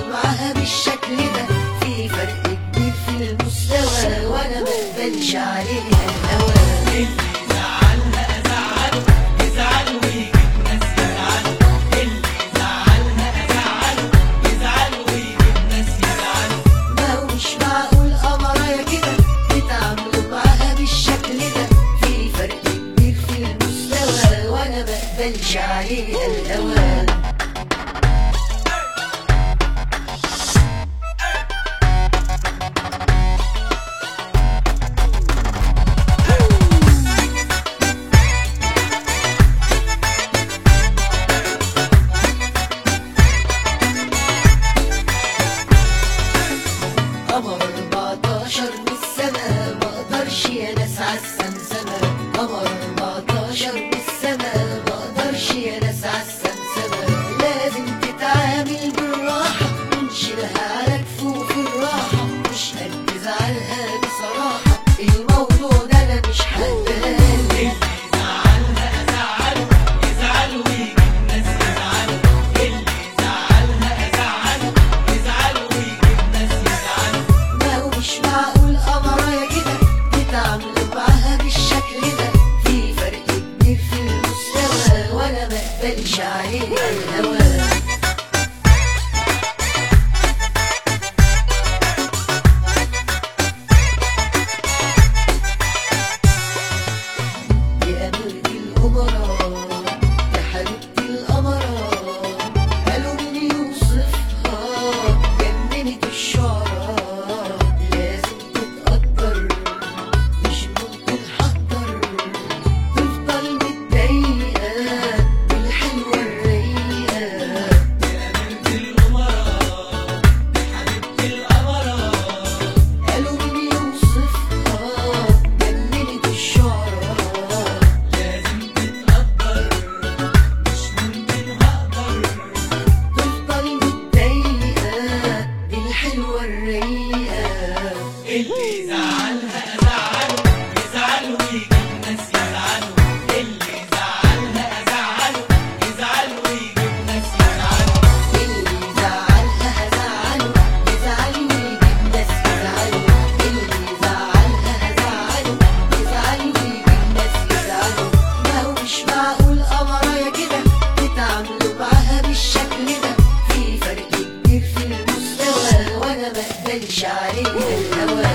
تعامله معاها بالشكل ده في فرق كبير في المستوى وانا ما اقبلش عليها الهوى ما هو مش معقول قمرايا كده بتعاملوا معاها بالشكل ده في فرق كبير في المستوى وانا ما اقبلش عليها الهوى قمر 14 من السما ما اقدرش يا ناس عالسمسمة قمر 14 من السما ما اقدرش يا ناس عالسمسمة لازم تتعامل بالراحة ونشيلها على كفوف الراحة مش هركز عليها بصراحة الموضوع ده انا مش هتبالي ما هو مش معقول قمرايا كده بتعاملوا معاها بالشكل ده في فرق كبير في المستوى وانا ما اقبلش عليها الهوى يا أميرة الأمراء يا حبيبتي الأمراء قالوا مين يوصفها جننت الشعراء لازم تتقدر مش ممكن حقدر تفضل متضايقة بالحلوة الرايقة قالوا مين يوصفها جننت الشعراء تفضل متضايقة بالحلوة الرايقة اللي زعلها ازعله يزعل ويجي الناس يزعلوا اللي زعلها ازعله يزعل ويجي الناس يزعلوا اللي زعلها هزعله يزعل ويجيب ناس يزعلوا اللي زعلها هزعله يزعل ويجيب ناس يزعلوا ما هو مش معقول قمرايا كده بتعاملوا معاها بالشكل ده في فرق كبير في المستوى وانا ما اقبلش عليها الهوى